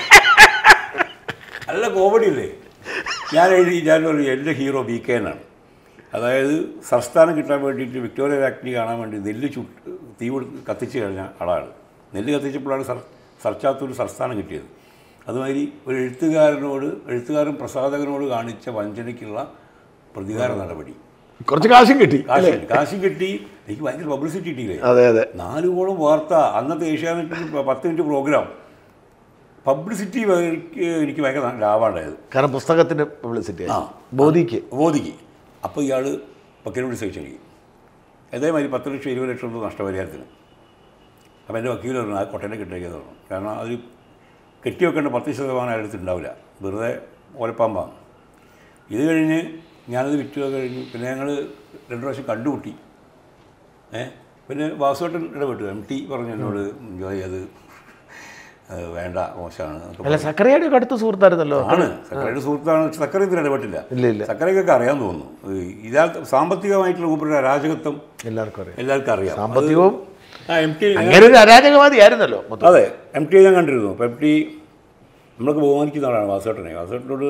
Speaker 1: നല്ല കോമഡി അല്ലേ ഞാൻ എഴുതി ഞാൻ പറഞ്ഞു എൻ്റെ ഹീറോ ബി കെ എന്നാണ് അതായത് സംസ്ഥാനം കിട്ടാൻ വേണ്ടിയിട്ട് വിക്ടോറിയ ഫാക്ടറി കാണാൻ വേണ്ടി നെല്ല് ചുട്ട് തീ കൊടുത്ത് കത്തിച്ച് കഴിഞ്ഞ ആളാണ് നെല്ല് കത്തിച്ചപ്പോഴാണ് സർ സർച്ചാത്തൂർ സംസ്ഥാനം കിട്ടിയത് അതുമാതിരി ഒരു എഴുത്തുകാരനോട് എഴുത്തുകാരൻ പ്രസാധകനോട് കാണിച്ച വഞ്ചനയ്ക്കുള്ള പ്രതികാര നടപടി
Speaker 2: കുറച്ച് കാശും കിട്ടി
Speaker 1: കാശ് കാശും കിട്ടി എനിക്ക് ഭയങ്കര പബ്ലിസിറ്റി കിട്ടിയില്ലേ
Speaker 2: അതെ അതെ
Speaker 1: നാലുകോളം വാർത്ത അന്നത്തെ ഏഷ്യാനെറ്റിൽ പ- പത്ത് മിനിറ്റ് പ്രോഗ്രാം പബ്ലിസിറ്റി എനിക്ക് എനിക്ക് ഭയങ്കര ലാഭമുണ്ടായത്
Speaker 2: കാരണം പുസ്തകത്തിന്റെ പബ്ലിസിറ്റി
Speaker 1: ആ.
Speaker 2: ബോധിക്ക്
Speaker 1: മോദിക്ക് അപ്പോൾ ഇയാൾ വക്കീലിനോട് ചോദിച്ചു എനിക്ക് അതേമാതിരി പത്ത് ലക്ഷം ഇരുപത് ലക്ഷം രൂപ നഷ്ടപരിഹാരത്തിന് അപ്പോൾ എൻ്റെ വക്കീൽ പറഞ്ഞു ആ കൊട്ടനെ കിട്ടിയേക്കെന്ന് പറഞ്ഞു കാരണം അത് കെട്ടി വെക്കേണ്ട പത്ത് ശതമാനം അയാളുടെ അടുത്ത് ഉണ്ടാവില്ല വെറുതെ ഓലപ്പാമ്പാണ് ഇത് കഴിഞ്ഞ് ഞാനത് വിറ്റ് കഴിഞ്ഞു പിന്നെ ഞങ്ങൾ രണ്ട് പ്രാവശ്യം കണ്ടുമുട്ടി ഏ പിന്നെ വാസുവേട്ടൻ ഇടപെട്ടു എം ടി പറഞ്ഞു എന്നോട് ജോയ് അത് അത് വേണ്ട മോശമാണ് എന്നൊക്കെ
Speaker 2: അല്ല സക്കറിയുടെ ഒക്കെ അടുത്ത സുഹൃത്തായിരുന്നല്ലോ
Speaker 1: ആണ് സക്കരയുടെ സുഹൃത്താണ് സക്കര ഇതിന് ഇടപെട്ടില്ല
Speaker 2: ഇല്ല ഇല്ല
Speaker 1: സക്കരയ്ക്കൊക്കെ അറിയാൻ തോന്നുന്നു ഈ ഇതാ സാമ്പത്തികമായിട്ടുള്ള മൂപ്പരുടെ അരാജകത്വം
Speaker 2: എല്ലാവർക്കും അറിയാം
Speaker 1: എല്ലാവർക്കും അറിയാം
Speaker 2: സാമ്പത്തികവും
Speaker 1: ആ എം ടി
Speaker 2: അങ്ങനെ ഒരു അരാജകവാദി ആയിരുന്നല്ലോ മൊത്തം
Speaker 1: അതെ എം ടി ഞാൻ കണ്ടിരുന്നു അപ്പോൾ എം ടി നമ്മളൊക്കെ ബഹുമാനിക്കുന്ന ആളാണ് വാസുവേട്ടനെ വാസുവേട്ടനോട്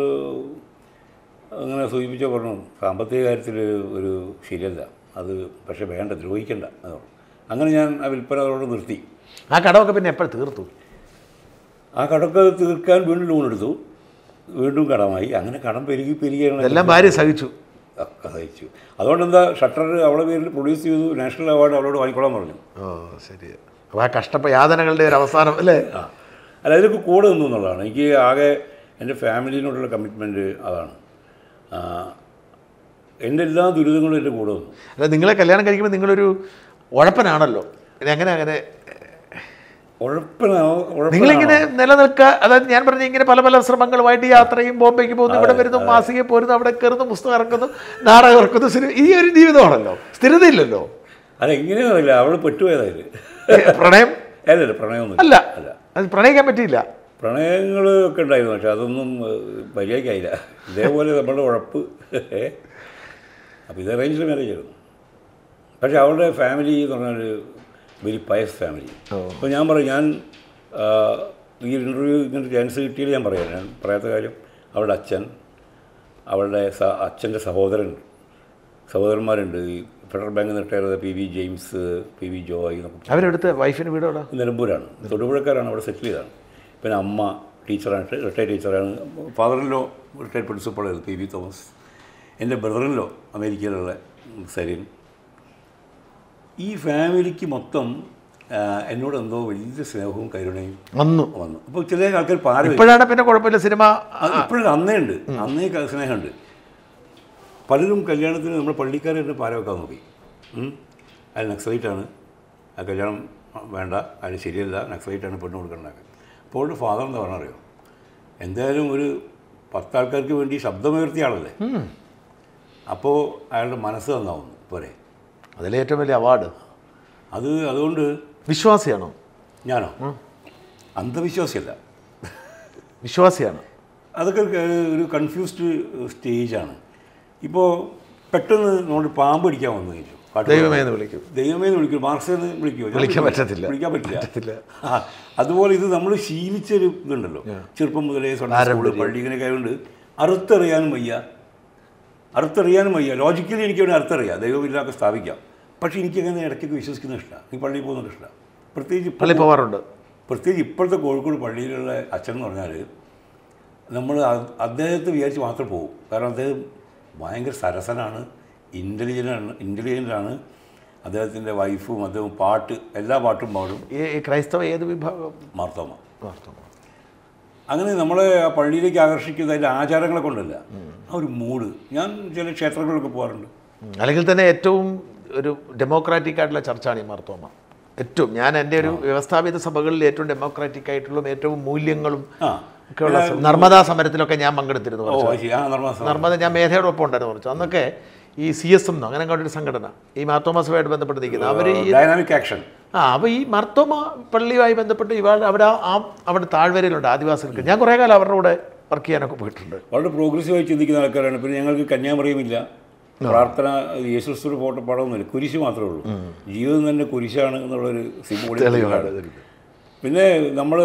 Speaker 1: അങ്ങനെ സൂചിപ്പിച്ച പറഞ്ഞു സാമ്പത്തിക കാര്യത്തിൽ ഒരു ശരിയല്ല അത് പക്ഷേ വേണ്ട ദ്രോഹിക്കണ്ട എന്ന് പറഞ്ഞു അങ്ങനെ ഞാൻ ആ വിൽപ്പന അതോട് നിർത്തി
Speaker 2: ആ കടമൊക്കെ പിന്നെ എപ്പോഴും തീർത്തു
Speaker 1: ആ കടമൊക്കെ തീർക്കാൻ വീണ്ടും ലോൺ എടുത്തു വീണ്ടും കടമായി അങ്ങനെ കടം പെരുകി പെരുകിയാണ്
Speaker 2: ഇതെല്ലാം ഭാര്യ സഹിച്ചു
Speaker 1: ഒക്കെ സഹിച്ചു അതുകൊണ്ട് എന്താ ഷട്ടർ അവളെ പേരിൽ പ്രൊഡ്യൂസ് ചെയ്തു നാഷണൽ അവാർഡ് അവളോട് വാങ്ങിക്കോളാൻ പറഞ്ഞു
Speaker 2: ഓ ശരി അപ്പോൾ ആ കഷ്ടപ്പ യാതനകളുടെ ഒരു അവസാനം അല്ലേ
Speaker 1: ആ അല്ല അതിലൊക്കെ കൂടെ നിന്നു എന്നുള്ളതാണ് എനിക്ക് ആകെ എൻ്റെ ഫാമിലിനോടുള്ള കമ്മിറ്റ്മെൻറ്റ് അതാണ് ആ, എൻ്റെ എല്ലാ ദുരിതങ്ങളും എൻ്റെ കൂടെ വന്നു
Speaker 2: അല്ല നിങ്ങളെ കല്യാണം കഴിക്കുമ്പോൾ നിങ്ങളൊരു ഉഴപ്പനാണല്ലോ പിന്നെ അങ്ങനെ അങ്ങനെ
Speaker 1: ഉഴപ്പനാണോ
Speaker 2: നിങ്ങളിങ്ങനെ നിലനിൽക്കുക അതായത് ഞാൻ പറഞ്ഞ ഇങ്ങനെ പല പല ശ്രമങ്ങളുമായിട്ട് യാത്രയും ബോംബെക്ക് പോകുന്നു ഇവിടെ വരുന്നു മാസികയിൽ പോരുന്നു അവിടെ കയറുന്നു പുസ്തകം ഇറക്കുന്നു നാടകം ഇറക്കുന്നു സിനിമ ഈ ഒരു ജീവിതമാണല്ലോ സ്ഥിരതയില്ലല്ലോ
Speaker 1: അല്ല എങ്ങനെയാണെന്ന് അറിയില്ല അവൾ പെട്ടുപോയതായത്
Speaker 2: പ്രണയം
Speaker 1: അല്ലല്ല പ്രണയമൊന്നും
Speaker 2: അല്ല
Speaker 1: അല്ല
Speaker 2: അത് പ്രണയിക്കാൻ പറ്റിയില്ല
Speaker 1: പ്രണയങ്ങൾ ഒക്കെ ഉണ്ടായിരുന്നു പക്ഷെ അതൊന്നും മര്യാദയ്ക്കായില്ല ഇതേപോലെ നമ്മളുടെ ഉഴപ്പ് അപ്പോൾ ഇത് അറേഞ്ച്ഡ് മാരേജ് ആയിരുന്നു പക്ഷേ അവളുടെ ഫാമിലി എന്ന് പറഞ്ഞാൽ വെരി പയസ് ഫാമിലി അപ്പോൾ ഞാൻ പറയും ഞാൻ ആ, ഈ ഇൻ്റർവ്യൂ ഇങ്ങനെ ചാൻസ് കിട്ടിയാൽ ഞാൻ പറയാം ഞാൻ പറയാത്ത കാര്യം അവളുടെ അച്ഛൻ അവളുടെ സ അച്ഛൻ്റെ സഹോദരൻ സഹോദരന്മാരുണ്ട് ഈ ഫെഡറൽ ബാങ്കിൽ നിന്ന് റിട്ടയർ ചെയ്ത P V James P V Joy എന്നൊക്കെ
Speaker 2: അവരെടുത്ത് വൈഫിന് വീട് അവിടെ
Speaker 1: നിലമ്പൂരാണ് തൊടുപുഴക്കാരാണ് അവിടെ സെറ്റിൽ ചെയ്തതാണ് പിന്നെ അമ്മ ടീച്ചറായിട്ട് റിട്ടയർഡ് ടീച്ചറാണ് ഫാദറിലോ റിട്ടയർഡ് പ്രിൻസിപ്പളായിരുന്നു പി വി തോമസ് എൻ്റെ ബ്രദറിലോ അമേരിക്കയിലുള്ള സരീൻ ഈ ഫാമിലിക്ക് മൊത്തം ആ, എന്നോട് എന്തോ വലിയ സ്നേഹവും കരുണയും
Speaker 2: വന്നു
Speaker 1: വന്നു അപ്പോൾ ചില ആൾക്കാർ പാര
Speaker 2: ഇപ്പോഴാണ് പിന്നെ കുഴപ്പമില്ല സിനിമ
Speaker 1: ഇപ്പോഴും അന്നേ ഉണ്ട് അന്നേ ക- സ്നേഹമുണ്ട് പലരും കല്യാണത്തിന് നമ്മൾ പള്ളിക്കാരെ തന്നെ പാര വെക്കാൻ നോക്കി ഉം. അയാൾ നക്സലൈറ്റാണ് ആ കല്യാണം വേണ്ട അയാൾ ശരിയല്ല നക്സലൈറ്റാണ് പെണ്ണ് കൊടുക്കണ്ടാക്കുക അപ്പോൾ അവളുടെ ഫാദർ എന്താ പറഞ്ഞറിയോ എന്തായാലും ഒരു പത്താൾക്കാർക്ക് വേണ്ടി ശബ്ദമുയർത്തിയ ആളല്ലേ അപ്പോൾ അയാളുടെ മനസ്സ് നന്നാവുന്നു പോരെ
Speaker 2: അതിലെ ഏറ്റവും വലിയ അവാർഡ്
Speaker 1: അത് അതുകൊണ്ട്
Speaker 2: വിശ്വാസിയാണോ
Speaker 1: ഞാനോ അന്ധവിശ്വാസിയല്ല
Speaker 2: വിശ്വാസിയാണ്
Speaker 1: അതൊക്കെ ഒരു- ഒരു കൺഫ്യൂസ്ഡ് സ്റ്റേജാണ് ഇപ്പോൾ പെട്ടെന്ന് നമ്മൾ പാമ്പ് അടിക്കാൻ വന്നു കഴിഞ്ഞു പാട്ട്
Speaker 2: ദൈവമേ എന്ന് വിളിക്കും
Speaker 1: ദൈവമേ എന്ന് വിളിക്കും മാർക്സ് എന്ന് വിളിക്കുമോ ഞാൻ
Speaker 2: വിളിക്കാൻ
Speaker 1: വിളിക്കില്ല.
Speaker 2: പറ്റത്തില്ല.
Speaker 1: വിളിക്കാൻ പറ്റില്ല
Speaker 2: പറ്റത്തില്ല.
Speaker 1: ആ, അതുപോലെ ഇത് നമ്മൾ ശീലിച്ചൊരു ഇതുണ്ടല്ലോ ചെറുപ്പം മുതലേ സ്വന്തം സ്കൂള് പള്ളി ഇങ്ങനെയൊക്കെ ആയതുകൊണ്ട് അറുത്തറിയാനും വയ്യ അറുത്തറിയാനും വയ്യ ലോജിക്കലി എനിക്ക് വേണ്ടി അറുത്തറിയാം ദൈവമില്ലാതെ സ്ഥാപിക്കാം പക്ഷേ എനിക്കങ്ങനെ ഇടയ്ക്കൊക്കെ വിശ്വസിക്കുന്ന ഇഷ്ടമാണ് ഈ പള്ളിയിൽ പോകുന്നത് ഇഷ്ടമാണ് പ്രത്യേകിച്ച് ഇപ്പോൾ
Speaker 2: പള്ളി പോവാറുണ്ട്
Speaker 1: പ്രത്യേകിച്ച് ഇപ്പോഴത്തെ കോഴിക്കോട് പള്ളിയിലുള്ള അച്ഛൻ എന്ന് പറഞ്ഞാൽ നമ്മൾ അ- അദ്ദേഹത്തെ വിചാരിച്ച് മാത്രം പോകും കാരണം അദ്ദേഹം ഭയങ്കര സരസനാണ് ഇൻ്റലിജൻ്റാണ് ഇൻ്റലിജൻ്റാണ് അദ്ദേഹത്തിൻ്റെ വൈഫും അദ്ദേഹം പാട്ട് എല്ലാ പാട്ടും പാടും
Speaker 2: ഈ ഈ ക്രൈസ്തവ ഏത് വിഭാഗം
Speaker 1: മാർത്തോമ
Speaker 2: വാസ്തവം.
Speaker 1: അങ്ങനെ നമ്മളെ ആ പള്ളിയിലേക്ക് ആകർഷിക്കുന്ന അതിൻ്റെ ആചാരങ്ങളെ കൊണ്ടല്ല ആ ഒരു മൂഡ് ഞാൻ ചില ക്ഷേത്രങ്ങളിലൊക്കെ പോകാറുണ്ട്
Speaker 2: ഉം. അല്ലെങ്കിൽ തന്നെ ഏറ്റവും ഒരു ഡെമോക്രാറ്റിക് ആയിട്ടുള്ള ചർച്ചാണ് ഈ മാർത്തോമ ഏറ്റവും ഞാൻ എൻ്റെ ഒരു വ്യവസ്ഥാപിത സഭകളിൽ ഏറ്റവും ഡെമോക്രാറ്റിക് ആയിട്ടുള്ള ഏറ്റവും മൂല്യങ്ങളും
Speaker 1: ആ
Speaker 2: ഒക്കെയുള്ള സ- നർമ്മദാ സമരത്തിലൊക്കെ ഞാൻ പങ്കെടുത്തിരുന്നു
Speaker 1: ഓ
Speaker 2: കുറച്ച്.
Speaker 1: ശരി ആ നർമ്മദ
Speaker 2: നർമ്മദ ഞാൻ മേധയുടെ ഒപ്പം ഉണ്ടായിരുന്നു കുറച്ച് അന്നൊക്കെ ഈ സി എസ് എം അങ്ങനെ ഒരു സംഘടന ഈ മാർത്തോമ സഭയായിട്ട് ബന്ധപ്പെട്ട് നിൽക്കുന്നത് അവർ ഈ
Speaker 1: ഡൈനാമിക് ആക്ഷൻ
Speaker 2: ആ അപ്പോൾ ഈ മർത്തോമ പള്ളിയുമായി ബന്ധപ്പെട്ട് ഇവാൾ അവിടെ ആ അവിടെ താഴ്വരയിലുണ്ട് ആദിവാസികൾക്ക് ഞാൻ കുറേ കാലം അവരുടെ കൂടെ വർക്ക് ചെയ്യാനൊക്കെ പോയിട്ടുണ്ട്
Speaker 1: വളരെ പ്രോഗ്രസീവായി ചിന്തിക്കുന്ന ആൾക്കാരാണ് പിന്നെ ഞങ്ങൾക്ക് കന്യാമറിയുമില്ല പ്രാർത്ഥന യേശുസ്തുടെ ഫോട്ടോ പടമൊന്നുമില്ല കുരിശ് മാത്രമേ ഉള്ളൂ ജീവിതം തന്നെ കുരിശാണ് എന്നുള്ളൊരു സിംബോളിക് പിന്നെ നമ്മൾ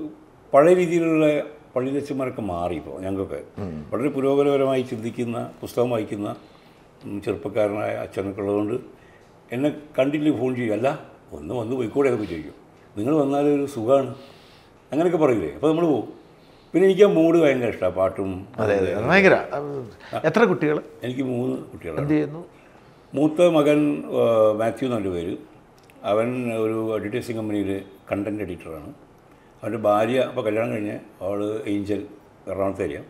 Speaker 1: പഴയ രീതിയിലുള്ള പള്ളിയച്ചന്മാരൊക്കെ മാറി ഇപ്പോൾ ഞങ്ങൾക്കൊക്കെ വളരെ പുരോഗമനപരമായി ചിന്തിക്കുന്ന പുസ്തകം വായിക്കുന്ന ഉം, ചെറുപ്പക്കാരനായ അച്ഛനൊക്കെ ഉള്ളതുകൊണ്ട് എന്നെ കണ്ടില്ല ഫോൺ ചെയ്യും അല്ല ഒന്ന് വന്ന് പോയിക്കൂടെ എന്നൊക്കെ ചോദിക്കും നിങ്ങൾ വന്നാൽ ഒരു സുഖമാണ് അങ്ങനെയൊക്കെ പറയില്ലേ അപ്പോൾ നമ്മൾ പോകും പിന്നെ എനിക്ക് ആ മൂഡ് ഭയങ്കര ഇഷ്ടമാണ് പാട്ടും
Speaker 2: അതെ അതെ അത് ഭയങ്കര അത് എത്ര കുട്ടികൾ
Speaker 1: എനിക്ക് മൂന്ന് കുട്ടികളാണ്
Speaker 2: എന്ത് ചെയ്യുന്നു
Speaker 1: മൂത്ത മകൻ ആ, മാത്യു എന്നാണ് പേര് അവൻ ഒരു അഡ്വർടൈസിങ് കമ്പനിയിൽ കണ്ടൻറ് എഡിറ്ററാണ് അവൻ്റെ ഭാര്യ അപ്പോൾ കല്യാണം കഴിഞ്ഞ് അവൾ ഏഞ്ചൽ എറണാകുളത്ത് ഏരിയ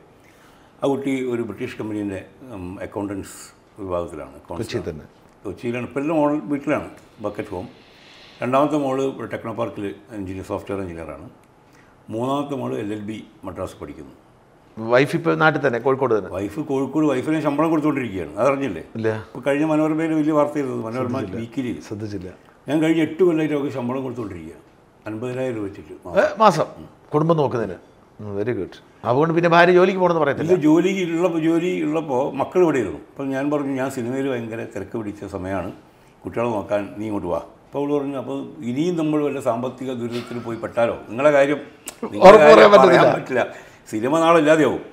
Speaker 1: ആ കുട്ടി ഒരു ബ്രിട്ടീഷ് കമ്പനീൻ്റെ അക്കൗണ്ടൻസ് വിഭാഗത്തിലാണ്
Speaker 2: കൊച്ചി തന്നെ
Speaker 1: കൊച്ചിയിലാണ് ഇപ്പോൾ എല്ലാം മോൾ വീട്ടിലാണ് ബക്കറ്റ് ഹോം രണ്ടാമത്തെ മോള് ഇവിടെ ടെക്നോ പാർക്കിൽ എഞ്ചിനീയർ സോഫ്റ്റ്വെയർ എഞ്ചിനീയറാണ് മൂന്നാമത്തെ മോള് എൽ എൽ ബി മദ്രാസ് പഠിക്കുന്നു
Speaker 2: വൈഫ് ഇപ്പോൾ നാട്ടിൽ തന്നെ കോഴിക്കോട് തന്നെ
Speaker 1: വൈഫ് കോഴിക്കോട് വൈഫിന് ശമ്പളം കൊടുത്തുകൊണ്ടിരിക്കുകയാണ് അതറിഞ്ഞില്ലേ
Speaker 2: ഇല്ല
Speaker 1: ഇപ്പോൾ കഴിഞ്ഞ മനോരമയിൽ വലിയ വാർത്തയായിരുന്നു മനോരമ വീക്കിലി
Speaker 2: ശ്രദ്ധിച്ചില്ല
Speaker 1: ഞാൻ കഴിഞ്ഞ എട്ട് കൊല്ലമായിട്ട് അവർക്ക് ശമ്പളം കൊടുത്തുകൊണ്ടിരിക്കുക അൻപതിനായിരം രൂപ വെച്ചിട്ട് മാസം.
Speaker 2: ഏ, മാസം കുടുംബം നോക്കുന്നതിന് വെരി ഗുഡ് അതുകൊണ്ട് പിന്നെ ഭാര്യ ജോലിക്ക് പോകണമെന്ന് പറയത്തില്ല
Speaker 1: ഇത് ജോലി ഉള്ളപ്പോൾ ജോലി ഉള്ളപ്പോൾ മക്കൾ ഇവിടെ ഇരുന്നു അപ്പം ഞാൻ പറഞ്ഞു ഞാൻ സിനിമയിൽ ഭയങ്കര തിരക്ക് പിടിച്ച സമയമാണ് കുട്ടികളെ നോക്കാൻ നീ ഇങ്ങോട്ട് വാ അപ്പോൾ അവൾ പറഞ്ഞു അപ്പോൾ ഇനിയും നമ്മൾ വല്ല സാമ്പത്തിക ദുരിതത്തിൽ പോയി പെട്ടാലോ നിങ്ങളുടെ കാര്യം നിങ്ങളുടെ
Speaker 2: ഉറപ്പ് പറയാൻ
Speaker 1: കാര്യം
Speaker 2: പറ്റത്തില്ല.
Speaker 1: പറയാൻ പറ്റില്ല സിനിമ നാളെ ഇല്ലാതെയാവും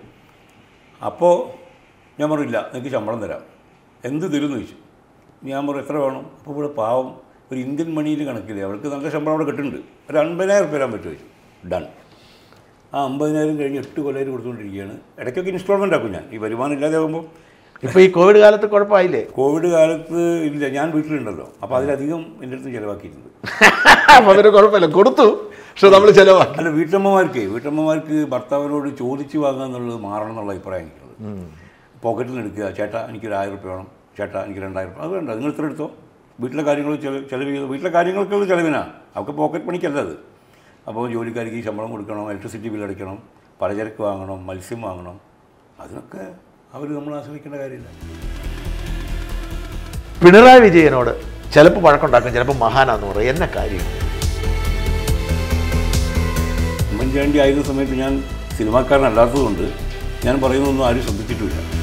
Speaker 1: അപ്പോൾ ഞാൻ പറഞ്ഞില്ല നിങ്ങൾക്ക് ശമ്പളം തരാം എന്ത് തരും എന്ന് ചോദിച്ചു ഞാൻ പറഞ്ഞു എത്ര വേണം അപ്പോൾ ഇവിടെ പാവം ഒരു ഇന്ത്യൻ മണിയിൽ കണക്കില്ലേ അവൾക്ക് നല്ല ശമ്പളം അവിടെ കിട്ടുന്നുണ്ട് ഒരു അൻപതിനായിരം റുപ്യ തരാൻ പറ്റുമോ ചോദിച്ചു ഡൺ ആ അമ്പതിനായിരം കഴിഞ്ഞ് എട്ട് കൊല്ലം കൊടുത്തുകൊണ്ടിരിക്കുകയാണ് ഇടയ്ക്കൊക്കെ ഇൻസ്റ്റാൾമെൻ്റ് ആക്കും ഞാൻ ഈ വരുമാനം ഇല്ലാതെ ആകുമ്പോൾ
Speaker 2: ഇപ്പോൾ ഈ കോവിഡ് കാലത്ത് കുഴപ്പമായില്ലേ
Speaker 1: കോവിഡ് കാലത്ത് ഇല്ല ഞാൻ വീട്ടിലുണ്ടല്ലോ അപ്പോൾ അതിലധികം എൻ്റെ അടുത്ത് ചിലവാക്കിയിട്ടുണ്ട്
Speaker 2: അപ്പോൾ അതൊരു കുഴപ്പമില്ല കൊടുത്തു പക്ഷെ നമ്മൾ ചിലവാക്കി
Speaker 1: അല്ല വീട്ടമ്മമാർക്ക് വീട്ടമ്മമാർക്ക് ഭർത്താവിനോട് ചോദിച്ചു വാങ്ങുക എന്നുള്ളത് മാറണം എന്നുള്ള അഭിപ്രായം എനിക്കുള്ളത് പോക്കറ്റിൽ നിന്ന് എടുക്കുക ചേട്ടാ എനിക്കൊരു ആയിരം റുപ്യ വേണം ചേട്ടാ എനിക്ക് രണ്ടായിരം റുപ്യ അത് വേണ്ട നിങ്ങൾ ഇത്ര എടുത്തോ വീട്ടിലെ കാര്യങ്ങൾ ചെലവ് ചെലവ് ചെയ്തു വീട്ടിലെ കാര്യങ്ങൾക്കുള്ള ചിലവിനാണ് അവർക്ക് പോക്കറ്റ് പണിക്കല്ല അത് അപ്പോൾ ജോലിക്കാർക്ക് ഈ ശമ്പളം കൊടുക്കണം ഇലക്ട്രിസിറ്റി ബിൽ അടയ്ക്കണം പലചരക്ക് വാങ്ങണം മത്സ്യം വാങ്ങണം അതിനൊക്കെ അവർ നമ്മൾ ആശ്രയിക്കേണ്ട കാര്യമില്ല
Speaker 2: പിണറായി വിജയനോട് ചിലപ്പോൾ വഴക്കുണ്ടാക്കും ചിലപ്പോൾ മഹാനാന്ന് പറയും എന്നെ കാര്യം
Speaker 1: ഉമ്മൻചാണ്ടി ആയിരുന്ന സമയത്ത് ഞാൻ സിനിമാക്കാരനല്ലാത്തതുകൊണ്ട് ഞാൻ പറയുന്നതൊന്നും ആരും ശ്രദ്ധിച്ചിട്ടുമില്ല